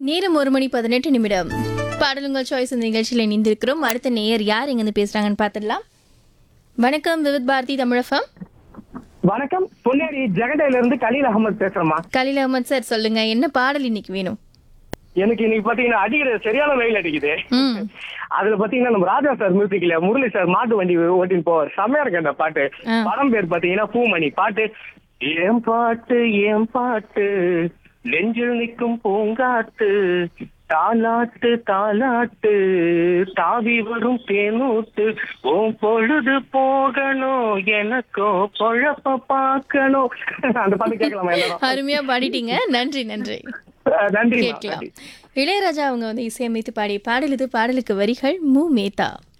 நேரம் ஒரு மணி பதினெட்டு நிமிடம் பாடலுங்கள் சாய்ஸ் இந்த நிகழ்ச்சியில் இணைந்திருக்கிறோம் அடுத்த நேயர் யார் எங்கேருந்து பேசுறாங்கன்னு பார்த்துடலாம் வணக்கம் விவித் பாரதி தமிழகம் வணக்கம் பொன்னேரி ஜெகடையில இருந்து கலீல் அகமது பேசுறேம்மா கலீல் அகமது சார் சொல்லுங்க என்ன பாடல் இன்னைக்கு வேணும் எனக்கு இன்னைக்கு பாத்தீங்கன்னா அடிக்கிற சரியான வெயில் அடிக்குது ம் அதுல பாத்தீங்கன்னா நம்ம ராஜா சார் மியூசிக்ல முரளி சார் மாட்டு வண்டி ஓட்டின்னு போவார் செம்மையா இருக்கு அந்த பாட்டு ஆ. படம் பேர் பாத்தீங்கன்னா பூமணி பாட்டு ஏன் பாட்டு ஏன் பாட்டு நெஞ்சில் நிற்கும் பூங்காட்டு தாலாட்டு தாலாட்டு தாவி வரும் தேனூட்டு உன் பொழுது போகணும் எனக்கும் பொழப்ப பார்க்கணும் அந்த பாட்டு கேட்கலாமா எல்லாரும் அருமையா பாடிட்டீங்க நன்றி நன்றி அஹ் நன்றி கேட்கலாம் இளையராஜா அவங்க வந்து இசையமைத்து பாடிய பாடல் இது பாடலுக்கு வரிகள் மு மேத்தா